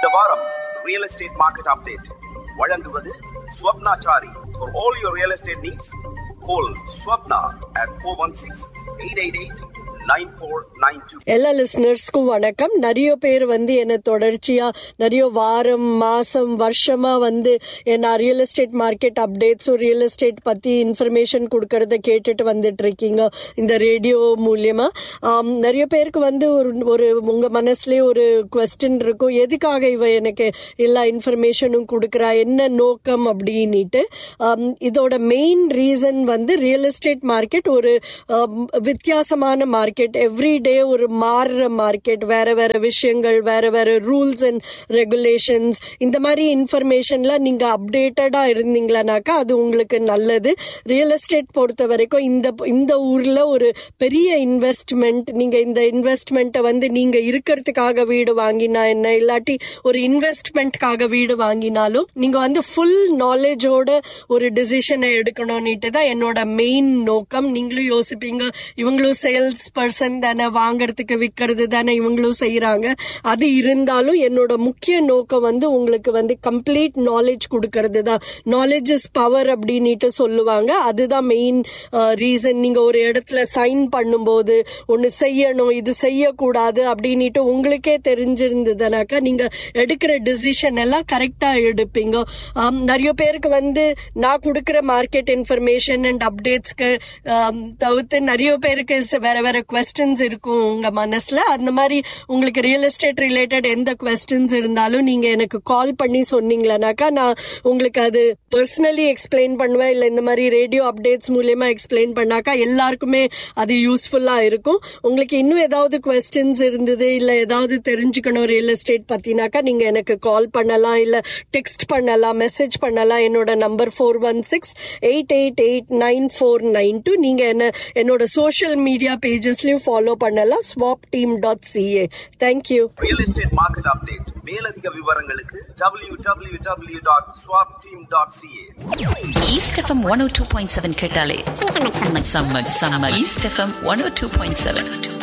இந்த வாரம் real estate market update வழங்குவது Swapnachari for all your real estate needs call Swapna at four one six eight eight eight nine four nine two எல்லா லிஸ்னர்ஸ்க்கும் வணக்கம் நிறைய பேர் வந்து என்ன தொடர்ச்சியா நிறைய வாரம் மாசம் வருஷமா வந்து என்ன ரியல் எஸ்டேட் மார்க்கெட் அப்டேட்ஸும் ரியல் எஸ்டேட் பத்தி இன்ஃபர்மேஷன் கொடுக்கறத கேட்டுட்டு வந்துட்டு இருக்கீங்க இந்த ரேடியோ மூலியமா ஆம், நிறைய பேருக்கு வந்து ஒரு ஒரு உங்க மனசுலயே ஒரு கொஸ்டின் இருக்கும் எதுக்காக இவ எனக்கு எல்லா இன்ஃபர்மேஷனும் கொடுக்குறா என்ன நோக்கம் அப்படின்னுட்டு ஆம், இதோட மெயின் ரீசன் வந்து ரியல் எஸ்டேட் மார்க்கெட் ஒரு ஆம், வித்தியாசமான மார்க்கெட் எவ்ரி டே ஒரு மாறுற மார்க்கெட் வேற வேற விஷயங்கள் வேற வேற ரூல்ஸ் அண்ட் ரெகுலேஷன்ஸ் இந்த மாதிரி இன்ஃபர்மேஷன்லாம் நீங்க அப்டேட்டடா இருந்தீங்களானாக்கா அது உங்களுக்கு நல்லது ரியல் எஸ்டேட் பொறுத்த வரைக்கும் இந்த இந்த ஊர்ல ஒரு பெரிய இன்வெஸ்ட்மெண்ட் நீங்க இந்த இன்வெஸ்ட்மெண்ட்டை வந்து நீங்க இருக்கிறதுக்காக வீடு வாங்கினா என்ன இல்லாட்டி ஒரு இன்வெஸ்ட்மெண்ட்காக வீடு வாங்கினாலும் நீங்க வந்து ஃபுல் நாலேஜோட ஒரு டிசிஷனை எடுக்கணும்னுட்டு தான் என்னோட மெயின் நோக்கம் நீங்களும் யோசிப்பீங்க இவங்களும் சேல்ஸ் பர்சன் தானே வாங்குறதுக்கு விற்கிறது தானே இவங்களும் செய்யறாங்க அது இருந்தாலும் என்னோட முக்கிய நோக்கம் வந்து உங்களுக்கு வந்து கம்ப்ளீட் நாலேஜ் கொடுக்கறது தான் நாலேஜ் இஸ் பவர் அப்படின்னுட்டு சொல்லுவாங்க அதுதான் மெயின் ரீசன் நீங்க ஒரு இடத்துல சைன் பண்ணும்போது ஒன்னு செய்யணும் இது செய்யக்கூடாது அப்படின்னுட்டு உங்களுக்கே தெரிஞ்சிருந்ததுனாக்கா நீங்க எடுக்கிற டிசிஷன் எல்லாம் கரெக்டா எடுப்பீங்க ஆம், நிறைய பேருக்கு வந்து நான் கொடுக்கிற மார்க்கெட் இன்ஃபர்மேஷன் அண்ட் அப்டேட்ஸ்க்கு தவிர்த்து நிறைய பேருக்கு ச- வேற வேற கொஸ்டின்ஸ் இருக்கும் உங்க மனசுல அந்த மாதிரி உங்களுக்கு ரியல் எஸ்டேட் ரிலேட்டட் எந்த கொஸ்டின்ஸ் இருந்தாலும் நீங்க எனக்கு கால் பண்ணி சொன்னீங்களானாக்கா நான் உங்களுக்கு அது பர்சனலி எக்ஸ்பிளைன் பண்ணுவேன் இல்ல இந்த மாதிரி ரேடியோ அப்டேட்ஸ் மூலியமா எக்ஸ்பிளைன் பண்ணாக்கா எல்லாருக்குமே அது யூஸ்ஃபுல்லா இருக்கும் உங்களுக்கு இன்னும் ஏதாவது கொஸ்டின்ஸ் இருந்தது இல்ல ஏதாவது தெரிஞ்சுக்கணும் ரியல் எஸ்டேட் பத்தினாக்கா நீங்க எனக்கு கால் பண்ணலாம் இல்ல டெக்ஸ்ட் பண்ணலாம் மெசேஜ் பண்ணலாம் என்னோட number four one six eight eight eight nine four nine two நீங்க என்ன என்னோட சோஷியல் மீடியா பேஜஸ்லயும் ஃபாலோ பண்ணலாம் swap team dot CA thank you real estate market update மேலதிக விவரங்களுக்கு W W W dot swap team dot CA east FM one O two point seven கேட்டாலே செம்ம செம்ம east FM one O two point seven two